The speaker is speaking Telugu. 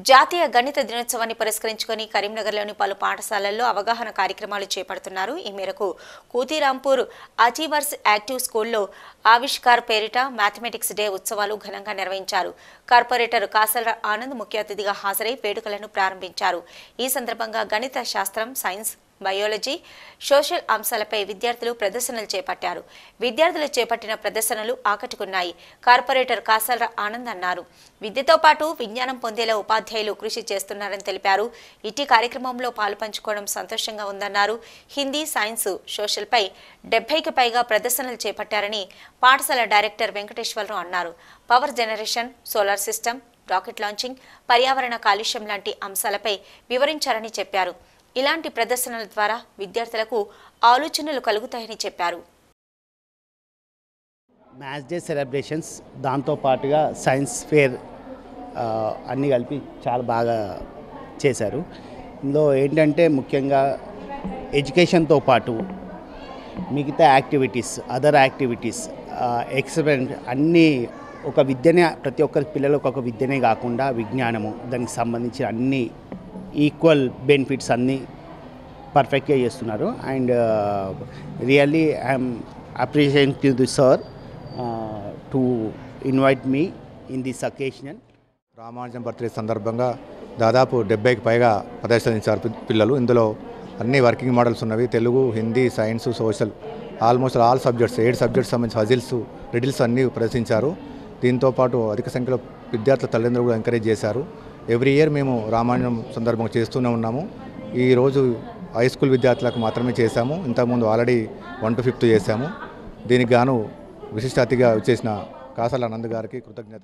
జాతీయ గణిత దినోత్సవాన్ని పురస్కరించుకొని కరీంనగర్లోని పలు పాఠశాలల్లో అవగాహన కార్యక్రమాలు చేపడుతున్నారు ఈ మేరకు కూతిరాంపూర్ అచీవర్స్ యాక్టివ్ స్కూల్లో ఆవిష్కార్ పేరిట మ్యాథమెటిక్స్ డే ఉత్సవాలు ఘనంగా నిర్వహించారు కార్పొరేటర్ కాసల ఆనంద్ ముఖ్య అతిథిగా హాజరై వేడుకలను ప్రారంభించారు ఈ సందర్భంగా గణిత శాస్త్రం సైన్స్ బయాలజీ సోషల్ అంశాలపై విద్యార్థులు ప్రదర్శనలు చేపట్టారు విద్యార్థులు చేపట్టిన ప్రదర్శనలు ఆకట్టుకున్నాయి కార్పొరేటర్ కాసల ఆనంద్ అన్నారు విద్యతో పాటు విజ్ఞానం పొందేలా ఉపాధ్యాయులు కృషి చేస్తున్నారని తెలిపారు ఇటీ కార్యక్రమంలో పాలు పంచుకోవడం సంతోషంగా ఉందన్నారు హిందీ సైన్స్ సోషల్పై డెబ్బైకి పైగా ప్రదర్శనలు చేపట్టారని పాఠశాల డైరెక్టర్ వెంకటేశ్వరరావు అన్నారు power generation solar system rocket launching పర్యావరణ కాలుష్యం లాంటి అంశాలపై వివరించారని చెప్పారు ఇలాంటి ప్రదర్శనల ద్వారా విద్యార్థులకు ఆలోచనలు కలుగుతాయని చెప్పారు మ్యాథ్స్ డే సెలబ్రేషన్స్ దాంతో పాటుగా సైన్స్ ఫేర్ ఆ, అన్నీ కలిపి చాలా బాగా చేశారు ఇందులో ఏంటంటే ముఖ్యంగా ఎడ్యుకేషన్తో పాటు మిగతా యాక్టివిటీస్ అదర్ యాక్టివిటీస్ ఎక్స్పెరిమెంట్ అన్నీ ఒక విద్యనే ప్రతి ఒక్కరి పిల్లలకు ఒక విద్యనే కాకుండా విజ్ఞానము దానికి సంబంధించిన అన్ని ఈక్వల్ బెనిఫిట్స్ అన్నీ పర్ఫెక్ట్గా చేస్తున్నారు and really I'm appreciate to the sir to invite me in this occasion Ramanujam birthday సందర్భంగా దాదాపు డెబ్బైకి పైగా ప్రదర్శించారు పి- పిల్లలు ఇందులో అన్ని వర్కింగ్ మోడల్స్ ఉన్నవి Telugu Hindi science social almost all subjects ఏడు సబ్జెక్ట్స్ సంబంధించి హజిల్స్ రిడిల్స్ అన్నీ ప్రదర్శించారు దీంతో పాటు అధిక సంఖ్యలో విద్యార్థుల తల్లిదండ్రులు కూడా ఎంకరేజ్ చేశారు ఎవ్రీ ఇయర్ మేము రామాయణం సందర్భంగా చేస్తూనే ఉన్నాము ఈరోజు హై స్కూల్ విద్యార్థులకు మాత్రమే చేశాము ఇంతకుముందు ఆల్రెడీ వన్ టు ఫిఫ్త్ చేశాము దీనికి గాను విశిష్ట అతిథిగా వచ్చేసిన కాసల ఆనంద్ గారికి కృతజ్ఞత